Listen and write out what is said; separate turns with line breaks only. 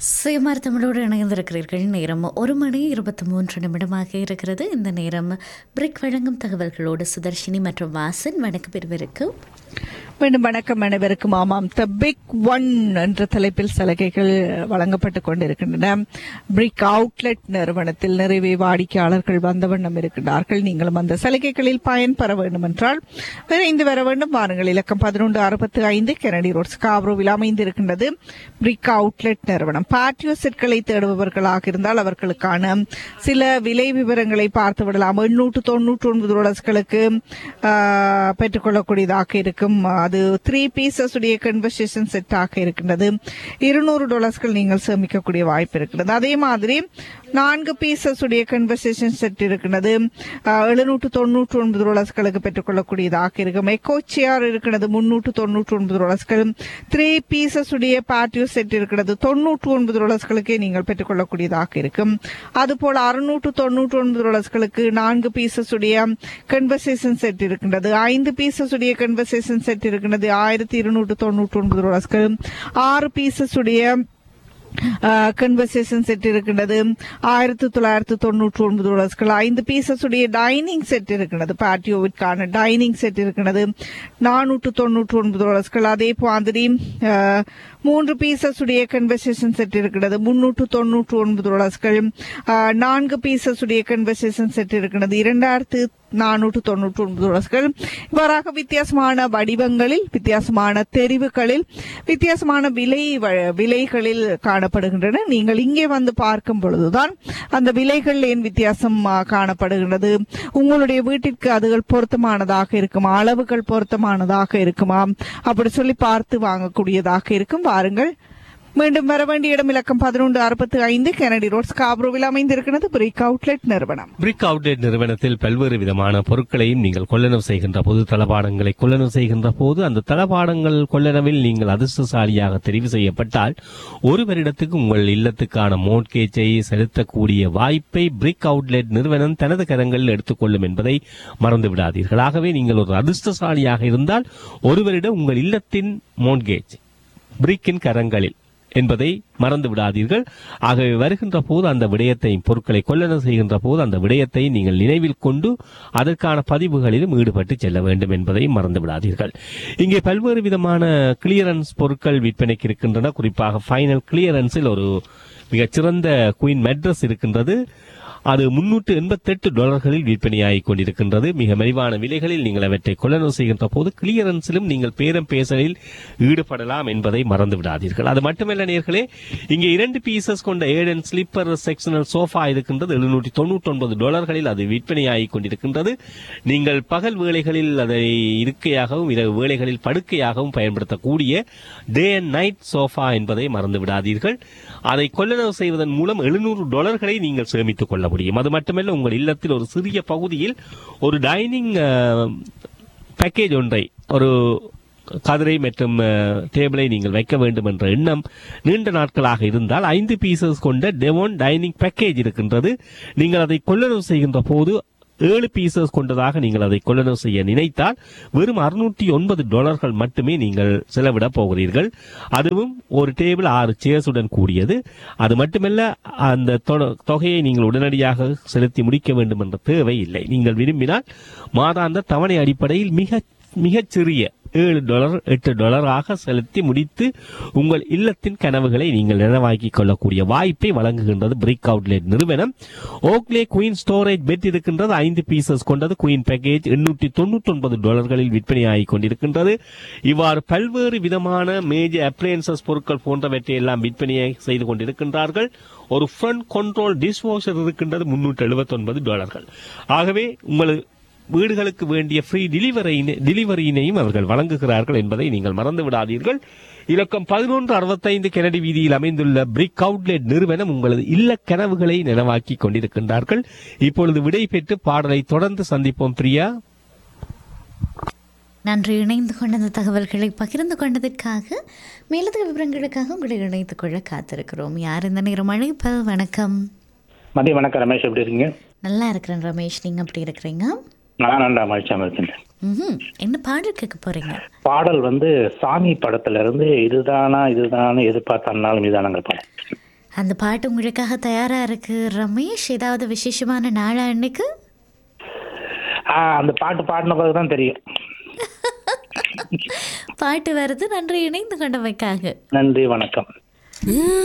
சுயமார் தமிழோடு இணைந்திருக்கிறீர்கள் நேரம் ஒரு மணி இருபத்தி மூன்று நிமிடமாக இருக்கிறது இந்த நேரம் பிரிக் வழங்கும் தகவல்களோடு சுதர்ஷினி மற்றும் வாசன் வணக்கம் இருவருக்கும்
மீண்டும் வணக்கம் அனைவருக்கும் ஆமாம் த பிக் ஒன் என்ற தலைப்பில் சலுகைகள் வழங்கப்பட்டுக் கொண்டிருக்கின்றன பிரிக் அவுட்லெட் நிறுவனத்தில் நிறைவே வாடிக்கையாளர்கள் வந்த வண்ணம் இருக்கின்றார்கள் நீங்களும் அந்த சலுகைகளில் பயன்பெற வேண்டும் என்றால் விரைந்து வர வேண்டும் வாருங்கள் இலக்கம் பதினொன்று அறுபத்தி ஐந்து கெனடி ரோட் ஸ்காப்ரோவில் அமைந்திருக்கின்றது பிரிக் அவுட்லெட் நிறுவனம் பாட்டியோ செட்களை தேடுபவர்களாக இருந்தால் அவர்களுக்கான சில விலை விவரங்களை பார்த்து விடலாம் எண்ணூற்று தொண்ணூற்றி ஒன்பது டாலர்ஸ்களுக்கு ஆஹ், பெற்றுக்கொள்ளக்கூடியதாக இருக்கும் அது த்ரீ பீசஸ் உடைய கன்வர்சேஷன் செட்டாக இருக்கின்றது இருநூறு டாலர்ஸ்கள் நீங்கள் சேமிக்கக்கூடிய வாய்ப்பு இருக்கிறது அதே மாதிரி நான்கு பீசஸ் உடைய கன்வர்சேஷன் செட் இருக்கிறது எழுநூற்று தொண்ணூற்று ஒன்பது டாலர்ஸ்களுக்கு பெற்றுக்கொள்ளக்கூடியதாக இருக்கும் எக்கோ சேர் இருக்கிறது முன்னூற்று தொண்ணூற்று ஒன்பது டாலர்ஸ்கள் த்ரீ பீசஸ் உடைய பேட்டியோ செட் இருக்கிறது தொண்ணூற்று ஒன்பது டாலர்ஸ்களுக்கே நீங்கள் பெற்றுக்கொள்ளக்கூடியதாக இருக்கும் அதுபோல அறுநூற்று தொண்ணூற்று ஒன்பது டாலர்ஸ்களுக்கு நான்கு பீசஸ் உடைய கன்வர்சேஷன் செட் இருக்கின்றது ஐந்து பீசஸ் உடைய கன்வர்சேஷன் செட் இருக்கின்றது ஆயிரத்தி இருநூற்று தொண்ணூற்று ஒன்பது டாலர்ஸ்கள் ஆறு பீசஸ் உடைய கன்வர்சேஷன் செட் இருக்கின்றது ஆயிரத்தி தொள்ளாயிரத்தி தொண்ணூற்றி ஒன்பது டாலர்ஸ்கள் ஐந்து பீசஸ் உடைய டைனிங் செட் இருக்கின்றது பேட்டியோவிற்கான டைனிங் செட் இருக்கின்றது நானூற்று தொண்ணூற்றி ஒன்பது டாலர்ஸ்கள் அதே மாதிரி அஹ், மூன்று பீசஸ் உடைய கன்வர்சேஷன் செட் இருக்கிறது முன்னூற்று தொண்ணூற்று ஒன்பது டாலர்ஸ்கள் அஹ், நான்கு பீசஸ் உடைய கன்வர்சேஷன் செட் இருக்கிறது இரண்டாயிரத்து நானூற்று தொண்ணூற்று ஒன்பது டாலர்ஸ்கள் இவ்வாறாக வித்தியாசமான வடிவங்களில் வித்தியாசமான தெரிவுகளில் வித்தியாசமான விலை வ- விலைகளில் காணப்படுகின்றன நீங்கள் இங்கே வந்து பார்க்கும் பொழுதுதான் அந்த விலைகள் ஏன் வித்தியாசம் ஆ, காணப்படுகின்றது உங்களுடைய வீட்டிற்கு அதுகள் பொருத்தமானதாக இருக்குமா அளவுகள் பொருத்தமானதாக இருக்குமா அப்படி சொல்லி பார்த்து வாங்கக்கூடியதாக இருக்கும் வாருங்கள் மீண்டும் வர வேண்டிய இடம் இலக்கம் பதினொன்று அறுபத்தி ஐந்து கெனடி ரோட் ஸ்காப்ரோவில் அமைந்திருக்கிறது பிரிக் அவுட்லெட் நிறுவனம்
பிரிக் அவுட்லெட் நிறுவனத்தில் பல்வேறு விதமான பொருட்களையும் நீங்கள் கொள்ளளவு செய்கின்ற போது தளபாடங்களை கொள்ளளவு செய்கின்ற போது அந்த தளபாடங்கள் கொள்ளளவில் நீங்கள் அதிர்ஷ்டசாலியாக தெரிவு செய்யப்பட்டால் ஒரு வருடத்துக்கு உங்கள் இல்லத்துக்கான மோட்கேஜை செலுத்தக்கூடிய வாய்ப்பை பிரிக் அவுட்லெட் நிறுவனம் தனது கரங்களில் எடுத்துக்கொள்ளும் என்பதை மறந்து விடாதீர்கள் ஆகவே நீங்கள் ஒரு அதிர்ஷ்டசாலியாக இருந்தால் ஒரு வருடம் உங்கள் இல்லத்தின் மோட்கேஜ் பிரிக்கின் கரங்களில் என்பதை மறந்து விடாதீர்கள் ஆகவே வருகின்ற போது அந்த விடயத்தை பொருட்களை கொள்ளளவு செய்கின்ற போது அந்த விடயத்தை நீங்கள் நினைவில் கொண்டு அதற்கான பதிவுகளிலும் ஈடுபட்டு செல்ல வேண்டும் என்பதை மறந்து விடாதீர்கள் இங்கே பல்வேறு விதமான கிளியரன்ஸ் பொருட்கள் விற்பனைக்கு இருக்கின்றன குறிப்பாக ஃபைனல் கிளியரன்ஸில் ஒரு மிகச்சிறந்த குயின் மெட்ரஸ் இருக்கின்றது அது முன்னூற்று எண்பத்தெட்டு டாலர்களில் விற்பனையாகிக் கொண்டிருக்கின்றது மிக மலிவான விலைகளில் நீங்கள் அவற்றை கொள்ளளவு செய்கின்ற போது கிளியரன்ஸிலும் நீங்கள் பேரம் பேசலில் ஈடுபடலாம் என்பதை மறந்து விடாதீர்கள் அது மட்டுமல்ல நேர்களே இங்கே இரண்டு பீசஸ் கொண்ட ஏடன் ஸ்லீப்பர் செக்ஷனல் சோஃபா இருக்கின்றது எழுநூற்றி தொண்ணூற்றி ஒன்பது டாலர்களில் அது விற்பனையாகிக் கொண்டிருக்கின்றது நீங்கள் பகல் வேளைகளில் அதை இருக்கையாகவும் இரவு வேளைகளில் படுக்கையாகவும் பயன்படுத்தக்கூடிய டே அண்ட் நைட் சோஃபா என்பதை மறந்து விடாதீர்கள் அதை கொள்ளளவு செய்வதன் மூலம் எழுநூறு டாலர்களை நீங்கள் சேமித்துக் கொள்ள முடியும் அது மட்டுமல்ல உங்கள் இல்லத்தில் ஒரு சிறிய பகுதியில் ஒரு டைனிங் பேக்கேஜ் ஒன்றை ஒரு கதிரை மற்றும் அஹ், டேபிளை நீங்கள் வைக்க வேண்டும் என்ற எண்ணம் நீண்ட நாட்களாக இருந்தால் ஐந்து பீசஸ் கொண்ட டெவோன் டைனிங் பேக்கேஜ் இருக்கின்றது நீங்கள் அதை கொள்ளளவு செய்கின்ற போது ஏழு பீசஸ் கொண்டதாக நீங்கள் அதை கொள்ளளவு செய்ய நினைத்தால் வெறும் அறுநூற்றி ஒன்பது டாலர்கள் மட்டுமே நீங்கள் செலவிட போகிறீர்கள் அதுவும் ஒரு டேபிள் ஆறு சேர்ஸுடன் கூடியது அது மட்டுமல்ல அந்த தொ- தொகையை நீங்கள் உடனடியாக செலுத்தி முடிக்க வேண்டும் என்ற தேவை இல்லை நீங்கள் விரும்பினால் மாதாந்த தவணை அடிப்படையில் மிக மிகச் சிறிய ஏழு டாலர் எட்டு டாலராக செலுத்தி முடித்து உங்கள் இல்லத்தின் கனவுகளை நீங்கள் நினைவாக்கிக் கொள்ளக்கூடிய வாய்ப்பை வழங்குகின்றது பிரிக் அவுட்லெட் நிறுவனம் ஓக்லே குயின் ஸ்டோரேஜ் பெட் இருக்கின்றது ஐந்து பீசஸ் கொண்டது குயின் பேக்கேஜ் எண்ணூற்றி தொண்ணூற்றி ஒன்பது டாலர்களில் விற்பனையாகிக் கொண்டிருக்கின்றது இவ்வாறு பல்வேறு விதமான மேஜர் அப்ளையன்சஸ் பொருட்கள் போன்றவற்றை எல்லாம் விற்பனையை செய்து கொண்டிருக்கின்றார்கள் ஒரு ஃப்ரண்ட் கண்ட்ரோல் டிஷ் வாஷர் இருக்கின்றது முன்னூற்றி எழுபத்தி ஒன்பது டாலர்கள் ஆகவே உங்கள் வீடுகளுக்கு வேண்டிய ஃப்ரீ டெலிவரி டெலிவரியினையும் அவர்கள் வழங்குகிறார்கள் என்பதை நீங்கள் மறந்து விடாதீர்கள் இலக்கம் பதினொன்று அறுபத்தைந்து கெனடி வீதியில் அமைந்துள்ள பிரிக் அவுட்லெட் நிறுவனம் உங்களது இல்ல கனவுகளை நனவாக்கி கொண்டிருக்கின்றார்கள் இப்பொழுது விடை பெற்று பாடலை தொடர்ந்து சந்திப்போம் பிரியா
நன்றி இணைந்து கொண்ட இந்த தகவல்களை பகிர்ந்து கொண்டதற்காக மேலதிக விவரங்களுக்காக உங்களை இணைத்துக் கொள்ள காத்திருக்கிறோம் யார் இந்த நேரம் அழைப்பல் வணக்கம்
மதிய வணக்கம் ரமேஷ் எப்படி இருக்கீங்க
நல்லா இருக்கிறேன் ரமேஷ் நீங்க அப்படி இருக்கிறீங்க
நான் நல்லா மகிழ்ச்சியாக இருக்கேன்
ம் என்ன பாடல் கேட்க போறீங்க
பாடல் வந்து சாமி படத்துல இருந்து இதுதானா இதுதானு எதிர்பார்த்தாலும் இதுதானங்க பாடல்
அந்த பாட்டு உங்களுக்காக தயாரா இருக்கு ரமேஷ் ஏதாவது விசேஷமான நாளா அன்னைக்கு
ஆ அந்த பாட்டு பாடின பிறகு தான் தெரியும்
பாட்டு வருது நன்றி இணைந்து கொண்டமைக்காக
நன்றி வணக்கம்